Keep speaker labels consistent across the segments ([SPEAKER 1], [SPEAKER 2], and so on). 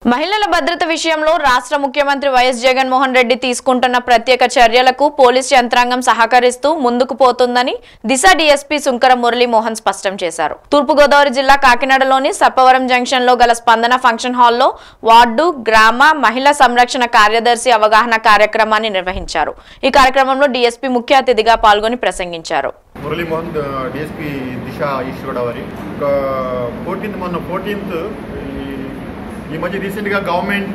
[SPEAKER 1] మహిళల భద్రత విషయంలో రాష్ట్ర ముఖ్యమంత్రి వైఎస్ జగన్మోహన్ రెడ్డి తీసుకుంటున్న ప్రత్యేక చర్యలకు పోలీస్ యంత్రాంగం సహకరిస్తూ ముందుకు పోతుందని దిశ డీఎస్పీ సుంకర మురళీమోహన్ స్పష్టం చేశారు తూర్పుగోదావరి జిల్లా కాకినాడలోని సప్పవరం జంక్షన్ లో గల స్పందన ఫంక్షన్ హాల్లో వార్డు గ్రామ మహిళా సంరక్షణ కార్యదర్శి అవగాహన కార్యక్రమాన్ని నిర్వహించారు ఈ కార్యక్రమంలో డీఎస్పీ ముఖ్య అతిథిగా పాల్గొని ప్రసంగించారు
[SPEAKER 2] మురళీమోహన్ డిఎస్పీ దిశ ఈస్ట్ గోదావరి ఒక ఫోర్టీన్త్ మొన్న ఫోర్టీన్త్ ఈ మధ్య రీసెంట్గా గవర్నమెంట్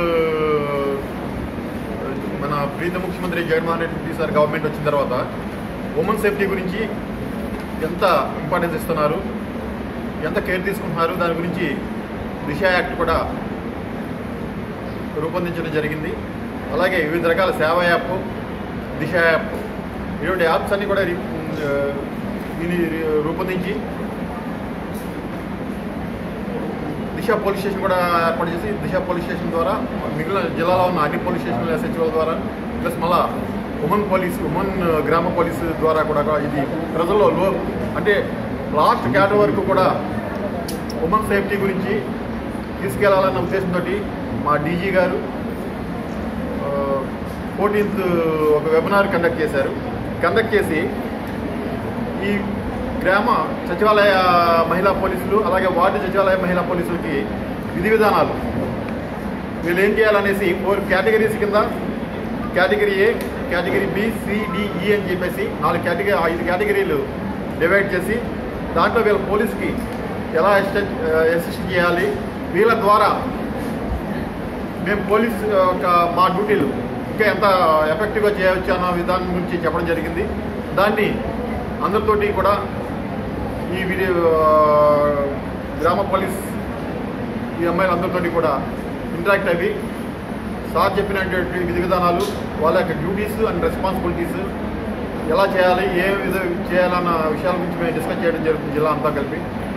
[SPEAKER 2] మన ప్రీత ముఖ్యమంత్రి జగన్మోహన్ రెడ్డి సార్ గవర్నమెంట్ వచ్చిన తర్వాత ఉమెన్ సేఫ్టీ గురించి ఎంత ఇంపార్టెన్స్ ఇస్తున్నారు ఎంత కేర్ తీసుకుంటున్నారు దాని గురించి దిశ యాక్ట్ కూడా రూపొందించడం జరిగింది అలాగే వివిధ రకాల సేవ యాప్ దిశ యాప్ ఇటువంటి యాప్స్ అన్ని కూడా రి- ఆ, దీన్ని రూపొందించి దిశ పోలీస్ స్టేషన్ కూడా ఏర్పాటు చేసి దిశ పోలీస్ స్టేషన్ ద్వారా మిగిలిన జిల్లాలో ఉన్న అన్ని పోలీస్ స్టేషన్లు ఎస్హెచ్ఓల ద్వారా ప్లస్ మళ్ళా ఉమెన్ పోలీస్ ఉమెన్ గ్రామ పోలీస్ ద్వారా కూడా ఇది ప్రజల్లో లో అంటే లాస్ట్ క్యాటర్ వరకు కూడా ఉమెన్ సేఫ్టీ గురించి తీసుకెళ్లాలన్న ఉద్దేశంతో మా డీజీ గారు ఫోర్టీన్త్ ఒక వెబినార్ కండక్ట్ చేశారు కండక్ట్ చేసి ఈ గ్రామ సచివాలయ మహిళా పోలీసులు అలాగే వార్డు సచివాలయ మహిళా పోలీసులకి విధి విధానాలు వీళ్ళు ఏం చేయాలనేసి ఫోర్ కేటగిరీస్ కింద category A category B C D E అని చెప్పేసి నాలుగు కేటగిరీ ఐదు కేటగిరీలు డివైడ్ చేసి దాంట్లో వీళ్ళ పోలీస్కి ఎలా అసిస్ట్ అసిస్ట్ చేయాలి వీళ్ళ ద్వారా మేము పోలీస్ ఒక మా డ్యూటీలు ఇంకా ఎంత ఎఫెక్టివ్గా చేయవచ్చు అన్న విధానం గురించి చెప్పడం జరిగింది దాన్ని అందరితోటి కూడా ఈ వీడియో గ్రామ పోలీస్ ఈ అమ్మాయిలు అందరితోటి కూడా ఇంటరాక్ట్ అయ్యి సార్ చెప్పినటువంటి విధి విధానాలు వాళ్ళ యొక్క డ్యూటీస్ అండ్ రెస్పాన్సిబిలిటీస్ ఎలా చేయాలి ఏ విధ చేయాలన్న విషయాల గురించి మేము డిస్కస్ చేయడం జరుగుతుంది జిల్లా అంతా కలిపి